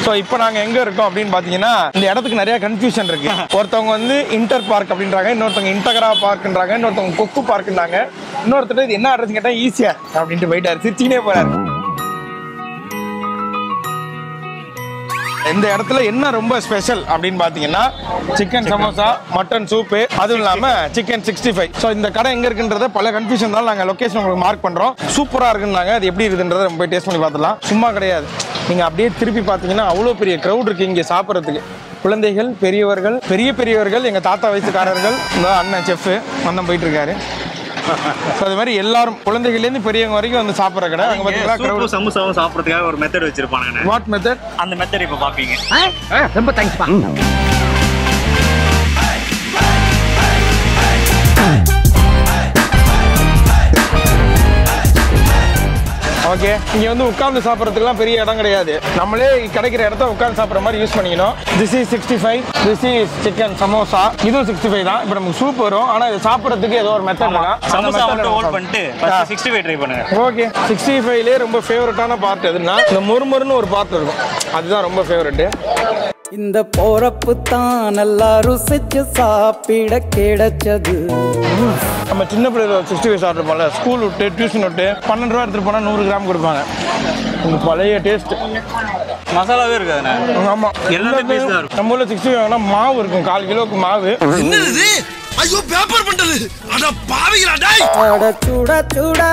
So இப்போ நாங்கள் எங்கே இருக்கோம் அப்படின்னு பார்த்தீங்கன்னா இந்த இடத்துக்கு நிறைய கன்ஃபியூஷன் இருக்கு ஒருத்தவங்க வந்து இன்டர் பார்க் அப்படின்றாங்க இன்னொருத்தவங்க இன்டகரா பார்க்ன்றாங்க இன்னொருத்தவங்க கொக்கு பார்க்ன்றாங்க இன்னொருத்தர் இது என்ன அட்ரஸ் கேட்டால் ஈஸியா அப்படின்ட்டு போயிட்டாரு சிரிச்சினே போறாரு இந்த இடத்துல என்ன ரொம்ப ஸ்பெஷல் அப்படின்னு பார்த்தீங்கன்னா சிக்கன் சமோசா மட்டன் சூப்பு அதுவும் இல்லாமல் சிக்கன் சிக்ஸ்டி ஃபைவ் ஸோ இந்த கடை எங்கே இருக்குன்றத பல கன்ஃபியூஷன் தான் நாங்கள் லொக்கேஷன் உங்களுக்கு மார்க் பண்ணுறோம் சூப்பராக இருக்குன்னாங்க அது எப்படி இருக்குன்றதை நம்ம போய் டேஸ்ட் பண்ணி பார்த்துலாம் சும்மா கிடையாது நீங்கள் அப்படியே திருப்பி பார்த்தீங்கன்னா அவ்வளோ பெரிய க்ரௌட் இருக்குது இங்கே சாப்பிட்றதுக்கு குழந்தைகள் பெரியவர்கள் பெரிய பெரியவர்கள் எங்கள் தாத்தா வயசுக்காரர்கள் இந்த அண்ணன் செஃப் அண்ணன் போயிட்டு இருக்காரு ஸோ அது மாதிரி எல்லாரும் குழந்தைகள்லேருந்து பெரியவங்க வரைக்கும் வந்து சாப்பிட்ற கடை அங்கே பார்த்தீங்கன்னா சூப்பு க்ரௌட் சமோசாவும் சாப்பிட்றதுக்காக ஒரு மெத்தட் வச்சிருப்பானுங்க வாட் மெத்தட் அந்த மெத்தட் இப்போ பார்ப்பீங்க ரொம்ப தேங்க்ஸ்ப்பா ஓகே இங்க வந்து உட்கார்ந்து சாப்பிட்றதுக்குலாம் பெரிய இடம் கிடையாது நம்மளே கிடைக்கிற இடத்த உட்கார்ந்து சாப்பிட்ற மாதிரி யூஸ் பண்ணிக்கணும் this is sixty five this is chicken samosa இதுவும் சிக்ஸ்டி ஃபைவ் தான் இப்போ நமக்கு சூப் வரும் ஆனால் இது சாப்பிட்றதுக்கு ஏதோ ஒரு மெத்தட் சமோசா மட்டும் ஹோல்ட் பண்ணிட்டு ஃபர்ஸ்ட் சிக்ஸ்டி ஃபைவ் ட்ரை பண்ணுங்க ஓகே சிக்ஸ்டி ஃபைவ்லேயே ரொம்ப ஃபேவரட்டான பார்ட் எதுன்னா இந்த முறுமுறுன்னு ஒரு பார்ட் இருக்கும் அதுதான் ரொம்ப ஃபேவரட்டு இந்த போறப்பு தான் நல்லா ருசிச்சு சாப்பிட கிடைச்சது நம்ம சின்ன பிள்ளைல சிக்ஸ்டி ஃபைவ் சாப்பிட்ருப்போம்ல ஸ்கூல் விட்டு டியூஷன் விட்டு பன்னெண்டு ரூபா எடுத்துகிட்டு போனால் நூறு கிராம் கொடுப்பாங்க இந்த பழைய டேஸ்ட் மசாலாவே இருக்காதுண்ணே ஆமா எல்லாமே taste தான் இருக்கும். நம்ம ஊர்ல சிக்ஸ்டி ஃபைவ்னா மாவு இருக்கும் கால் கிலோவுக்கு மாவு என்னது ஐயோ பேப்பர் பண்டது அட பாவிகளா டேய் அட சுட சுட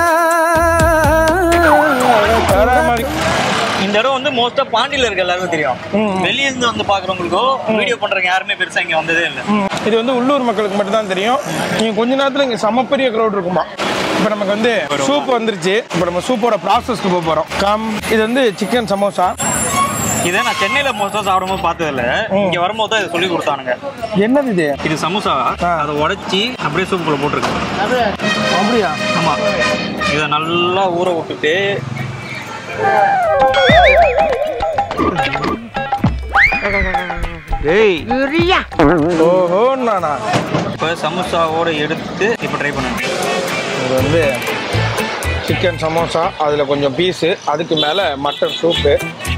வேற மாதிரி இந்த இடம் வந்து மோஸ்டா பாண்டியில இருக்க எல்லாருக்கும் தெரியும் வெளிய இருந்து வந்து பாக்குறவங்களுக்கோ வீடியோ பண்றவங்க யாருமே பெருசா இங்க வந்ததே இல்ல ம். இது வந்து உள்ளூர் மக்களுக்கு மட்டும் தான் தெரியும் நீங்க கொஞ்ச நேரத்துல இங்க செம பெரிய க்ரௌட் இருக்குமா இப்போ நமக்கு வந்து சூப் வந்துருச்சு இப்போ நம்ம சூப்போட ப்ராசஸ்க்கு போக போறோம் கம் இது வந்து சிக்கன் சமோசா இதை நான் சென்னையில மோஸ்டா சாப்பிடும்போது பார்த்தது இல்ல இங்க வரும்போது தான் இதை சொல்லி கொடுத்தானுங்க என்னது இது இது சமோசா ஆ. அதை உடைச்சி அப்படியே சூப்புக்குள்ள போட்டுருக்கு அப்படியா ஆமா இதை நல்லா ஊற விட்டுட்டு டேய் ஓஹோ நானா இப்போ சமோசாவோட எடுத்து இப்போ ட்ரை பண்ணுங்க இது வந்து சிக்கன் சமோசா அதில் கொஞ்சம் பீஸு அதுக்கு மேலே மட்டன் சூப்பு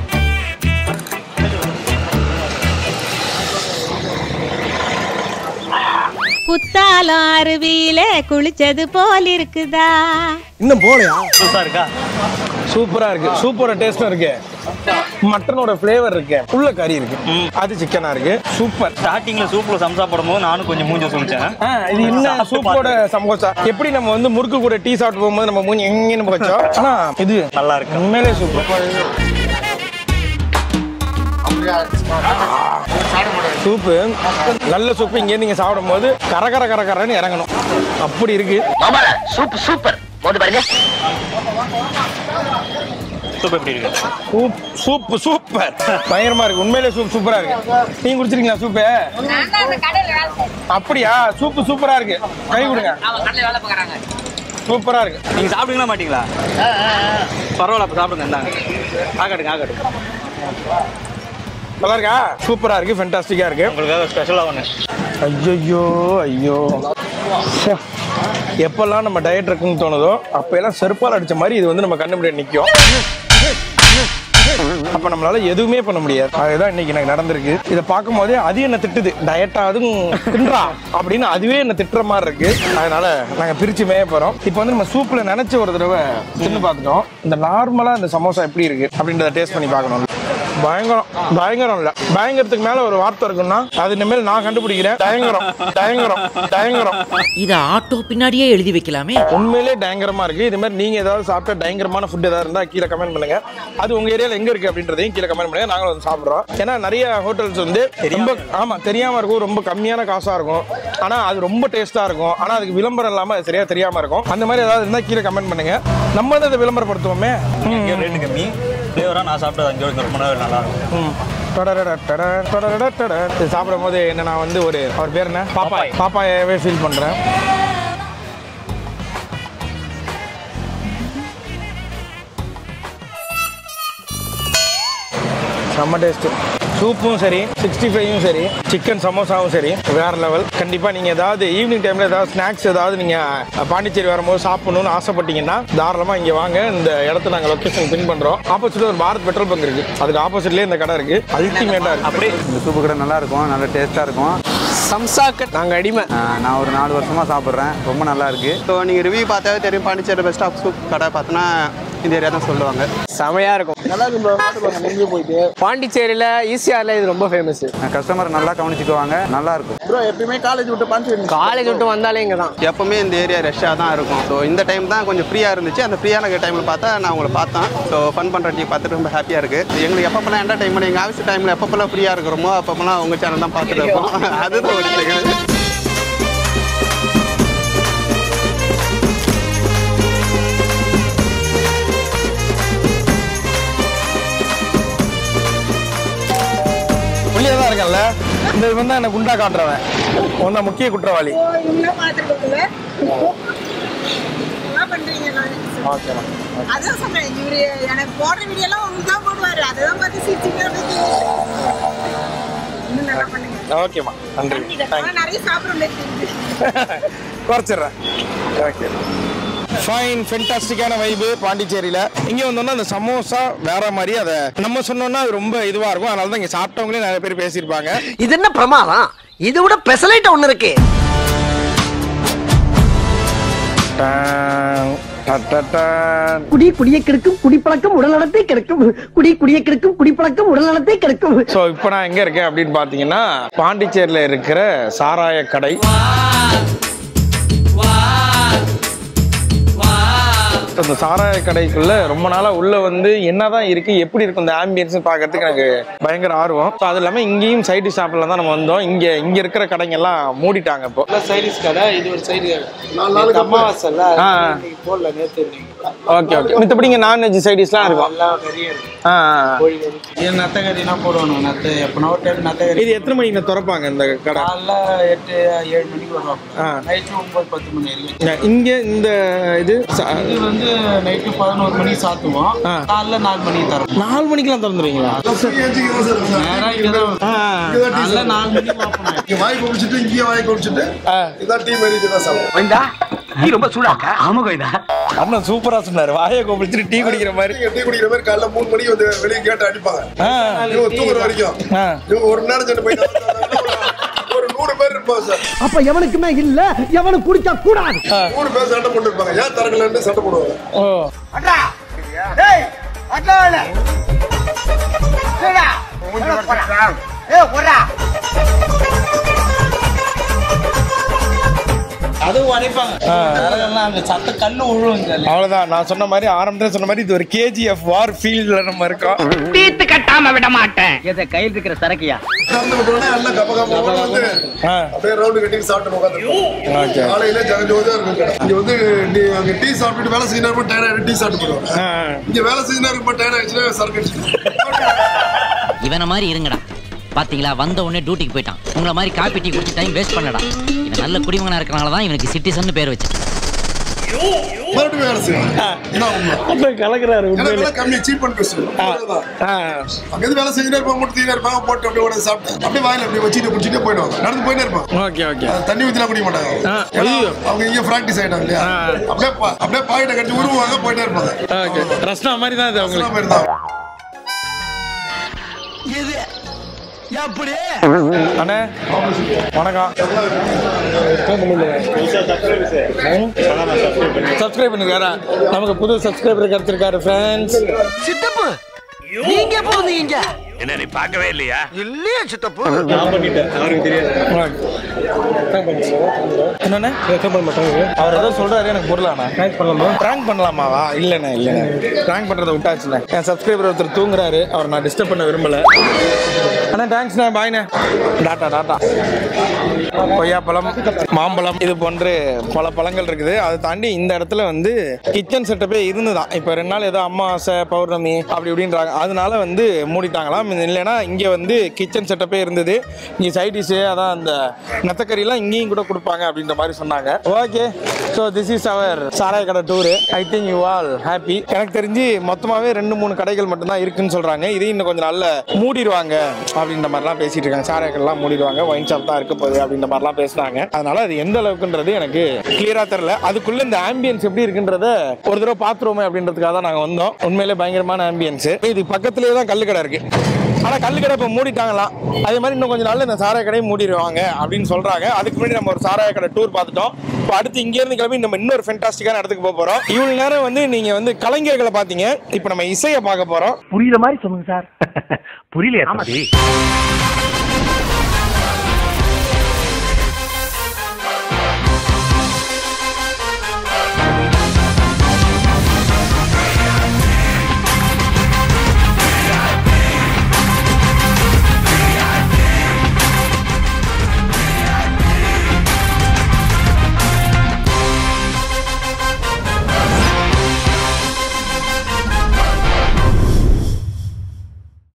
குத்தாலம் அருவியில குளிச்சது போல் இருக்குதா இன்னும் போலையா புதுசா இருக்கா சூப்பரா இருக்கு சூப்பரா டேஸ்டும் இருக்கு மட்டனோட ஃப்ளேவர் இருக்கு உள்ள கறி இருக்கு அது சிக்கனா இருக்கு சூப்பர் ஸ்டார்டிங்ல சூப்ல சமோசா போடும்போது நானும் கொஞ்சம் மூஞ்ச சொல்லிச்சேன் ஆ, இது இன்னும் சூப்போட சமோசா எப்படி நம்ம வந்து முறுக்கு கூட டீ சாப்பிட்டு போகும்போது நம்ம மூஞ்சி எங்கன்னு வச்சோம் ஆனா இது நல்லா இருக்கு உண்மையிலே சூப்பர் சூப்பு நல்ல சூப்பு இங்கே நீங்க சாப்பிடும் போது கர கர கர கரன்னு இறங்கணும் அப்படி இருக்கு மாமால சூப் சூப்பர் போட்டு பாருங்க சூப் எப்படி இருக்கு சூப் சூப்பு சூப்பர் பயங்கரமா இருக்கு உண்மையிலே சூப் சூப்பரா இருக்கு நீங்க குடிச்சிருக்கீங்களா சூப்பு அப்படியா சூப்பு சூப்பரா இருக்கு கை கொடுங்க சூப்பரா இருக்கு நீங்க சாப்பிடுங்களா மாட்டீங்களா பரவாயில்ல அப்ப சாப்பிடுங்க இந்தாங்க ஆகட்டுங்க ஆகட்டுங்க நல்லா இருக்கா சூப்பரா இருக்கு ஃபென்டாஸ்டிக்கா இருக்கு உங்களுக்காக ஸ்பெஷலா ஒன்று ஐயோ ஐயோ ச்சே. எப்பெல்லாம் நம்ம டயட் இருக்குன்னு தோணுதோ அப்பெல்லாம் செருப்பால் அடிச்ச மாதிரி இது வந்து நம்ம கண்ணு முன்னாடி நிற்கும் அப்ப நம்மளால எதுவுமே பண்ண முடியாது அதுதான் இன்னைக்கு எனக்கு நடந்திருக்கு இதை பார்க்கும் போதே அது என்ன திட்டுது டயட்டா அதுவும் தின்றா அப்படின்னு அதுவே என்ன திட்டுற மாதிரி இருக்கு அதனால நாங்க பிரிச்சு மேய போறோம் இப்போ வந்து நம்ம சூப்ல நினைச்ச ஒரு தடவை தின்னு பார்த்துட்டோம் இந்த நார்மலா இந்த சமோசா எப்படி இருக்கு அப்படின்றத டேஸ்ட் பண்ணி பார்க்கணும் பயங்கரம் பயங்கரம் இல்ல பயங்கரத்துக்கு மேல ஒரு வார்த்தை இருக்குன்னா அது இனிமேல் நான் கண்டுபிடிக்கிறேன் பயங்கரம் பயங்கரம் பயங்கரம் இத ஆட்டோ பின்னாடியே எழுதி வைக்கலாமே உண்மையிலே பயங்கரமா இருக்கு இது மாதிரி நீங்க ஏதாவது சாப்பிட்ட பயங்கரமான ஃபுட் ஏதாவது இருந்தா கீழே கமெண்ட் பண்ணுங்க அது உங்க ஏரியால எங்க இருக்கு அப்படின்றதையும் கீழே கமெண்ட் பண்ணுங்க நாங்களும் வந்து சாப்பிடுறோம் ஏன்னா நிறைய ஹோட்டல்ஸ் வந்து ரொம்ப ஆமா தெரியாம இருக்கும் ரொம்ப கம்மியான காசா இருக்கும் ஆனா அது ரொம்ப டேஸ்டா இருக்கும் ஆனா அதுக்கு விளம்பரம் இல்லாம அது சரியா தெரியாம இருக்கும் அந்த மாதிரி ஏதாவது இருந்தா கீழே கமெண்ட் பண்ணுங்க நம்ம வந்து அதை விளம்பரப்படுத்துவோமே இங்கே ரேட்டு கம்மி ஃப்ளேவராக நான் சாப்பிட்டது அஞ்சு ரூபாய்க்கு ரொம்ப நேரம் நல்லா இருக்கும் ம். டடடட டட, டடடட டட. இது சாப்பிடும் போது என்ன நான் வந்து ஒரு அவர் பேர் என்ன பாப்பாய் பாப்பாயாவே ஃபீல் பண்றேன் செம்ம டேஸ்ட் சூப்பும் சரி சிக்ஸ்டி ஃபைவும் சரி சிக்கன் சமோசாவும் சரி வேற லெவல் கண்டிப்பாக நீங்கள் ஏதாவது ஈவினிங் டைமில் ஏதாவது ஸ்நாக்ஸ் ஏதாவது நீங்கள் பாண்டிச்சேரி வரும்போது சாப்பிடணும்னு ஆசைப்பட்டீங்கன்னா தாராளமாக இங்கே வாங்க இந்த இடத்த நாங்கள் லொக்கேஷன் பின் பண்ணுறோம் ஆப்போசிட்டில் ஒரு பாரத் பெட்ரோல் பங்க் இருக்குது அதுக்கு ஆப்போசிட்லேயே இந்த கடை இருக்குது அல்டிமேட்டாக இருக்குது அப்படியே இந்த சூப்பு கடை நல்லா இருக்கும் நல்ல டேஸ்ட்டாக இருக்கும் சம்சாக்கு நாங்கள் அடிமை ஆஹ் நான் ஒரு நாலு வருஷமாக சாப்பிட்றேன் ரொம்ப நல்லா இருக்கு ஸோ நீங்கள் ரிவ்யூ பார்த்தாவே தெரியும் பாண்டிச்சேரி பெஸ்ட் ஆஃப் சூப் கடை பார்த்தோன்னா இந்த ஏரியா தான் சொல்லுவாங்க செமையா இருக்கும் நல்லா இருக்கும் bro. முடிஞ்சு போயிட்டு பாண்டிச்சேரியில ஈசிஆர்ல இது ரொம்ப ஃபேமஸ் கஸ்டமர் நல்லா கவனிச்சுக்குவாங்க நல்லா இருக்கும் ப்ரோ எப்பயுமே காலேஜ் விட்டு பாண்டிச்சேரி காலேஜ் விட்டு வந்தாலே இங்க தான் எப்பவுமே இந்த ஏரியா ரஷ்ஷாக தான் இருக்கும் ஸோ இந்த டைம் தான் கொஞ்சம் ஃப்ரீயாக இருந்துச்சு அந்த ஃப்ரீயான டைமில் பார்த்தா நான் உங்களை பார்த்தேன் ஸோ ஃபன் பண்ணுறதுக்கு பார்த்துட்டு ரொம்ப ஹாப்பியாக இருக்குது எங்களுக்கு எப்பப்பெல்லாம் என்டர்டைன்மெண்ட் எங்கள் ஆஃபீஸ் டைமில் எப்பப்பெல்லாம் ஃப்ரீயாக இருக்கிறோமோ அப்பப்பெல்லாம் உங்கள் சேனல் தான் பார்த்துட்டு இருப்போம் அதுதான் ஒரு கேட்குது உள்ளே தான் இருக்கேன்ல இந்த இவன் தான் எனக்கு குண்டா காட்டுறவன் உன் தான் முக்கிய குற்றவாளி ஓகேம்மா அதான் சொல்றேன் இவரு எனக்கு போடுற வீடியோ எல்லாம் உங்களுக்கு தான் போடுவாரு அததான் பார்த்து சிரிச்சுட்டு அப்படியே இன்னும் நல்லா பண்ணுங்க ஓகேம்மா நன்றி ஆனா தேங்க்ஸ் நிறைய சாப்பிட குறைச்சிடுறேன் ஓகே ஃபைன் ஃபென்டாஸ்டிக்கான வைபு பாண்டிச்சேரியில் இங்கே வந்தோம்னா அந்த சமோசா வேற மாதிரி அதை நம்ம சொன்னோம்னா அது ரொம்ப இதுவாக இருக்கும் அதனால தான் இங்கே சாப்பிட்டவங்களே நிறைய பேர் பேசியிருப்பாங்க இது என்ன பிரமாதம் இதை விட பெசலைட் ஒண்ணு இருக்கு டான், டட்டட்டான். குடி குடியை கெடுக்கும் குடிப்பழக்கம் உடல்நலத்தை கெடுக்கும் குடி குடியை கெடுக்கும் குடிப்பழக்கம் உடல்நலத்தை கெடுக்கும் ஸோ இப்போ நான் எங்கே இருக்கேன் அப்படின்னு பார்த்தீங்கன்னா பாண்டிச்சேரியில் இருக்கிற சாராய கடை அந்த சாராய கடைக்குள்ள ரொம்ப நாளா உள்ள வந்து என்னதான் இருக்கு எப்படி இருக்கும் இந்த ஆம்பியன்ஸ் பார்க்கறதுக்கு எனக்கு பயங்கர ஆர்வம் ஸோ அது இல்லாமல் இங்கேயும் சைடு ஷாப்ல தான் நம்ம வந்தோம் இங்க இங்க இருக்கிற கடைங்க எல்லாம் மூடிட்டாங்க இப்போ சைடிஸ் கடை இது ஒரு சைடு கடை அமாவாசைல ஆ போடல நேற்று ஓகே ஓகே மித்தபடி இங்கே நான்வெஜ் சைடிஸ்லாம் இருக்கும் எல்லாம் நிறைய இருக்கு ஆ ஆ. கோழி கறி ஏன் நத்த கறினா போடுவானு நத்த எப்பனா ஒரு டைம் நத்த கறி இது எத்தனை மணிக்கு திறப்பாங்க இந்த கடை காலைல எட்டு ஏழு மணிக்கு வருவாங்க ஆ. நைட்டு ஒன்பது பத்து மணி வரைக்கும் இங்க இந்த இது ச- இது வந்து நைட்டு பதினோரு மணிக்கு சாத்துவோம் ஆ. காலைல நாலு மணிக்கு தரோம் நாலு மணிக்கெல்லாம் திறந்துருவீங்களா நேரா இங்கதான் ஆ காலைல நாலு மணிக்கு பார்ப்போம் இங்க வாய் குடிச்சிட்டு இங்கேயே வாய் குடிச்சிட்டு ஆ. இதான் டீ மாதிரி இதுதான் சாப்பிடும் கோவிந்தா நீ ரொம்ப சூடாக்கா ஆமா கோவிந்தா அண்ணன் சூப்பரா சொன்னாரு வாயை கோபிச்சுட்டு டீ குடிக்கிற மாதிரி நீங்க டீ குடிக்கிற மாதிரி காலைல மூணு மணிக்கு வந்து வெளியே கேட்டு அடிப்பாங்க ஆ இவங்க தூங்குற வரைக்கும் ஆ. இவங்க ஒரு மணி நேரம் சென்று போயிட்டு ஒரு நூறு பேர் இருப்பாங்க சார் அப்ப எவனுக்குமே இல்ல எவனுக்கு குடிக்க கூடாது நூறு பேர் சண்டை போட்டு இருப்பாங்க ஏன் தரக்கலன்னு சண்டை போடுவாங்க ஓ அதுவும் உடைப்பாங்க விறகெல்லாம் அந்த சத்த கல்லு உழுவுங்க அவ்வளவுதான் நான் சொன்ன மாதிரி ஆரம்பத்துல சொன்ன மாதிரி இது ஒரு கேஜிஎஃப் வார் ஃபீல்ட்ல நம்ம இருக்கோம் தீர்த்து கட்டாம விட மாட்டேன் எதை கையில் இருக்கிற சரக்கையா திறந்து விட்டோடனே எல்லாம் கப்ப கப்ப வந்து ஆ அப்படியே ரவுண்டு கட்டி சாப்பிட்டு உட்காந்துருப்போம் ஓகே காலையில ஜகஜோதியா இருக்கும் கடை. இங்க வந்து நீ அங்க டீ சாப்பிட்டுட்டு வேலை செஞ்சா இருப்போம் டயர்ட் டீ சாப்பிட்டு போடுவாங்க ஆ இங்க வேலை செஞ்சா இருக்கும் டயர்ட் ஆயிடுச்சுன்னா சரக்கு அடிச்சு இவனை மாதிரி இருங்கடா பாத்தீங்களா வந்த உடனே டியூட்டிக்கு போயிட்டான் உங்களை மாதிரி காப்பி டீ குடிச்சு டைம் வேஸ்ட் பண்ணடா இவன் நல்ல குடிமகனா இருக்கனால தான் இவனுக்கு சிட்டிசன் பேர் வச்சு மறுபடியும் வேலை செய்யணும் இதான் உண்மை அப்ப கலக்குறாரு ஏன்னா உண்மையிலே விலை கம்மி சீப் பண்ணி பேசுவோம் அவ்வளவுதான். ஆ அங்க இருந்து வேலை செஞ்சுட்டே இருப்பாங்க மட்டும் தீனா இருப்பாங்க போட்டு அப்படியே உடனே சாப்பிட்டு அப்படியே வாயில அப்படியே வச்சுட்டு குடிச்சிட்டே போயிடுவாங்க நடந்து போயிட்டே இருப்பாங்க ஓகே ஓகே அது தண்ணி ஊத்திலாம் குடிக்க மாட்டாங்க ஆ, ஏன்னா ஐயோ. அவங்க இங்க பிராக்டிஸ் ஆயிட்டாங்க இல்லையா ஆ. அப்படியே பா- அப்படியே பாயிட்ட கட்டி உருவாங்க போயிட்டே இருப்பாங்க ஓகே ரஸ்னா மாதிரி தான் இது சில உங்களுக்கு பேர் தான் அண்ணே வணக்கம் சப்ஸ்கிரைப் பண்ணுங்க நமக்கு புது சப்ஸ்கிரைபர் கிடைச்சிருக்காரு ஃப்ரெண்ட்ஸ் சித்தப்பு நீங்க எப்போ வந்தீங்க என்ன நீ பார்க்கவே இல்லையா இல்லையா சித்தப்பு என்னண்ணே அவர் ஏதோ சொல்றாரு எனக்கு புரியலண்ணா ப்ராங்க் பண்ணலாமா ப்ராங்க் பண்ணலாமாவா இல்லைண்ணே இல்லைண்ணே ப்ராங்க் பண்றதை விட்டாச்சுண்ணே என் சப்ஸ்கிரைபர் ஒருத்தர் தூங்குறாரு அவர் நான் டிஸ்டர்ப் பண்ண விரும்பல அண்ணா தேங்க்ஸ்ண்ணே பாய்ண்ணே டாட்டா டாட்டா கொய்யாப்பழம் மாம்பழம் இது போன்று பல பழங்கள் இருக்குது அதை தாண்டி இந்த இடத்துல வந்து கிச்சன் செட்டப்பே இருந்துதான் இப்போ ரெண்டு நாள் ஏதோ அமாவாசை பௌர்ணமி அப்படி இப்படின்றாங்க அதனால வந்து மூடிட்டாங்களாம் இல்லைன்னா இங்கே வந்து கிச்சன் செட்டப்பே இருந்தது இங்கே சைடிஷு அதான் அந்த நெத்தக்கறிலாம் இங்கேயும் கூட கொடுப்பாங்க அப்படின்ற மாதிரி சொன்னாங்க okay so this is our சாராய கடை tour I think you all happy எனக்கு தெரிஞ்சு மொத்தமாகவே ரெண்டு மூணு கடைகள் மட்டும்தான் இருக்குன்னு சொல்கிறாங்க இதையும் இன்னும் கொஞ்சம் நாள்ல மூடிடுவாங்க அப்படின்ற மாதிரிலாம் பேசிட்டு இருக்காங்க சாராய கடைலாம் மூடிடுவாங்க ஒயின் ஷாப் தான் இருக்க போகுது அப்படின்ற மாதிரிலாம் பேசுனாங்க அதனால அது எந்த அளவுக்குன்றது எனக்கு கிளியரா தெரியல அதுக்குள்ள இந்த ஆம்பியன்ஸ் எப்படி இருக்குன்றத ஒரு தடவை பாத்துருவோமே அப்படின்றதுக்காக தான் நாங்க வந்தோம் உண்மையிலே பயங்கரமான ஆம்பியன்ஸ் இது பக்கத்துலேயே தான் கல்லு கடை இருக்கு ஆனா கல்லு கடை இப்போ மூடிட்டாங்களாம் அதே மாதிரி இன்னும் கொஞ்ச நாள்ல இந்த சாராய கடையை மூடிடுவாங்க அப்படின்னு சொல்றாங்க அதுக்கு முன்னாடி நம்ம ஒரு சாராய கடை டூர் பார்த்துட்டோம் இப்போ அடுத்து இங்க இருந்து கிளம்பி நம்ம இன்னொரு ஃபென்டாஸ்டிக்கான இடத்துக்கு போக போறோம் இவ்வளவு நேரம் வந்து நீங்க வந்து கலைஞர்களை பாத்தீங்க இப்போ நம்ம இசையை பார்க்க போறோம் புரியுற மாதிரி சொல்லுங்க சார் புரியலையா தம்பி